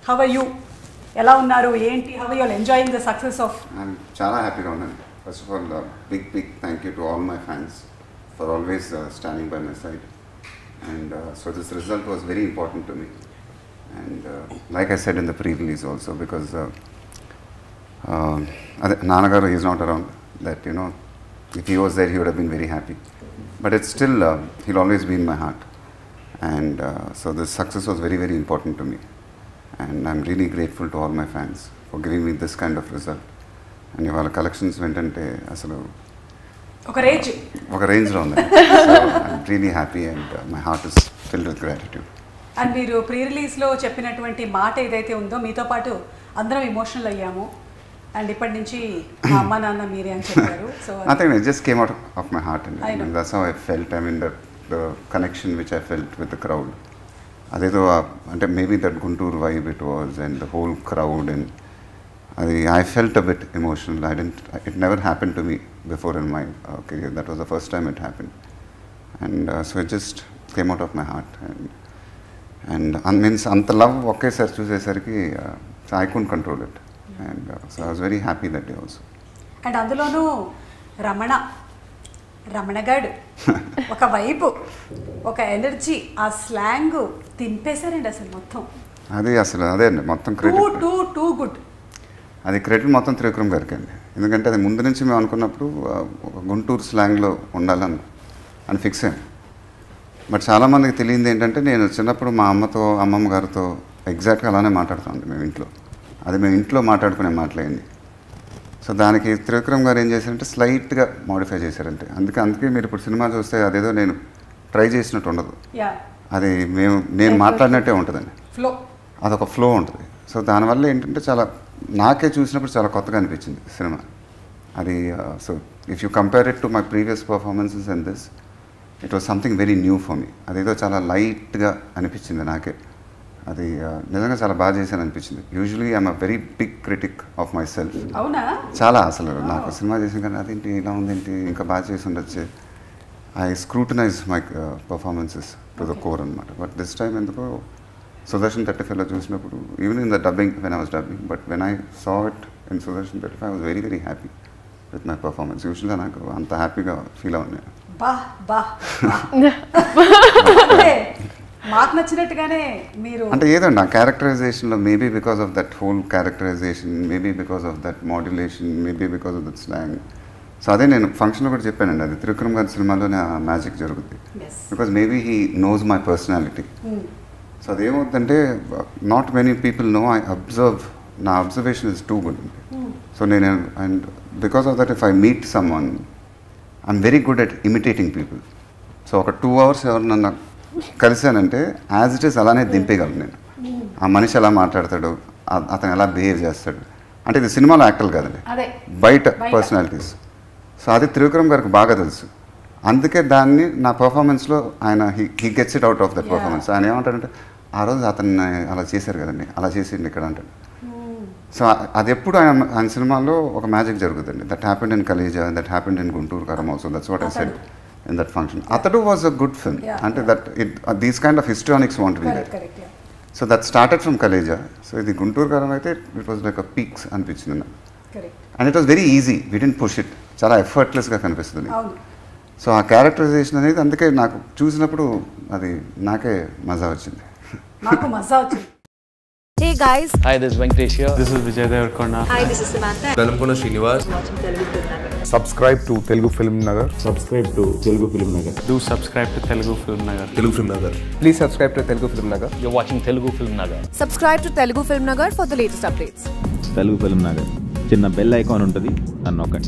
Have you ఎలా ఉన్నారు ఏంటి how you enjoying the success of I'm చాలా హ్యాపీగా ఉన్నాను first of all big big thank you to all my fans for always standing by my side and so this result was very important to me and like I said in the pre release also because అదే నాన్నగారు is not around that you know if he was there he would been very happy but it's still heal always been my heart and so this success was very very important to me and I'm really grateful to all my fans for giving me this kind of result and ఇవాళ collections ఏంటంటే అసలు ఒక range ఒక రేంజ్లో ఉంది so I'm really happy and my heart is filled with gratitude and మీరు pre రిలీజ్లో చెప్పినటువంటి మాట ఏదైతే ఉందో మీతో పాటు అందరం ఎమోషనల్ అయ్యాము అండ్ ఇప్పటి నుంచి మా అమ్మ నాన్న మీరే అని చెప్పారు so Nothing, it just came out of my heart. And, I know. and that's how I felt. I mean, the, the connection which I felt with the crowd. అదేదో ఆ- అంటే maybe that Guntur vibe it was and the whole crowd and అది I felt a bit emotional I didn't it never happen to me before in my okay that was the first time it happen and so it just came out of my heart and and means అంత love ఒకేసారి చూసేసరికి I couldn't control it and so I was very happy that day also and అందులోనూ రమణ రమణగాడు ఒక వైపు ఒక energy ఆ slang తింపేశారండి అసలు మొత్తం అది అసలు అదే అండి మొత్తం too credit too too good అది క్రెడిట్ మొత్తం త్రివిక్రమ్ గారికి అండి ఎందుకంటే అది ముందు నుంచి మేము అనుకున్నప్పుడు ఆ, ఒక గుంటూరు స్లాంగ్లో ఉండాలని అని ఫిక్స్ అయ్యాం బట్ చాలామందికి తెలియంది ఏంటంటే నేను చిన్నప్పుడు మా అమ్మతో అమ్మమ్మ గారితో ఎగ్జాక్ట్గా అలానే మాట్లాడుతామండి మేము ఇంట్లో అది మేము ఇంట్లో మాట్లాడుకునే మాటలైంది సో దానికి త్రివిక్రమ్ గారు ఏం చేశారంటే స్లైట్గా మాడిఫై చేశారంటే అందుకే అందుకే మీరు ఇప్పుడు సినిమా చూస్తే అదేదో నేను ట్రై చేసినట్టు ఉండదు యా అది మేము నేను మాట్లాడినట్టే ఉంటుందండి ఫ్లో అదొక ఫ్లో ఉంటుంది సో దానివల్ల ఏంటంటే చాలా నాకే చూసినప్పుడు చాలా కొత్తగా అనిపించింది సినిమా అది so if you compare it to my previous performances and this it was something very new for me అదేదో చాలా లైట్గా అనిపించింది నాకే అది uh, నిజంగా చాలా బాగా చేశాను అనిపించింది usually I'm a very big critic of myself అవునా చాలా అసలు నాకు సినిమా చేసిన కానీ అదేంటి ఇలా ఉందేంటి ఇంకా బాగా చేసి ఉండొచ్చు I scrutinize my performances to the core అనమాట బట్ దిస్ టైం ఎందుకో సుదర్శన్ థర్టీ ఫైవ్లో చూసినప్పుడు even in the dubbing when I was dubbing but when I saw it in Sudarshan thirty five I was very very happy with my performance యూజువల్గా నాకు అంత హ్యాపీగా feel అవును బా బా బా. అంటే మాకు నచ్చినట్టుగానే మీరు అంటే ఏదండి ఆ క్యారెక్టరైజేషన్లో maybe because of that whole characterization maybe because of that modulation maybe because of that slang so అదే నేను ఫంక్షన్లో కూడా చెప్పానండి అది త్రివిక్రమ్ గారి సినిమాలోనే ఆ మ్యాజిక్ జరుగుతుంది Yes. Because maybe he knows my personality so అదేమవుతుందంటే not many people know I observe నా observation is too good so నేను and because of that if I meet someone I'm very good at imitating people so ఒక two hours ఎవరినన్నా కలిశానంటే as it is అలానే దింపేయగలను నేను ఆ మనిషి ఎలా మాట్లాడతాడు ఆ- అతను ఎలా బిహేవ్ చేస్తాడు అంటే ఇది సినిమాలో యాక్టర్లు కాదండి అదే బయట బయట. పర్సనాలిటీస్ సో అది త్రివిక్రమ్ గారికి బాగా తెలుసు అందుకే దాన్ని నా పర్ఫార్మెన్స్లో ఆయన he gets it out of that Yeah. Performance ఆయన ఏమంటాడంటే ఆ రోజు అతన్ని అలా చేశారు కదండి అలా చేసిండి ఇక్కడ అంటాడు సో అది ఎప్పుడు ఆయన ఆయన సినిమాలో ఒక మ్యాజిక్ జరుగుతుంది that happened in Kaleja that happened in Guntur Karam also that's what I said in that function Athadu was a good film Yeah. అంటే that it these kind of histrionics want be correct that correct so that started from Kaleja so ఇది గుంటూరు కారం అయితే it was like a peaks అనిపించింది నాకు correct and it was very easy we didn't push it చాలా ఎఫర్ట్లెస్గా కనిపిస్తుంది అవును so ఆ characterisation అనేది అందుకే నాకు చూసినప్పుడు అది నాకే మజా వచ్చింది మాకు మజా వచ్చింది Hey guys, Hi, this is Venkatesh here. This is Vijay Devarkonda. hi, this is Samantha. నలుపుకున్న Srinivas subscribe to Telugu Film Nagar. Subscribe to Telugu Film Nagar Do subscribe to Telugu Film Nagar. Telugu Film Nagar Please subscribe to Telugu Film Nagar. You're watching Telugu Film Nagar. Subscribe to Telugu Film Nagar for the latest updates. Telugu Film Nagar చిన్న bell icon ఉంటుంది దాన్ని నొక్కండి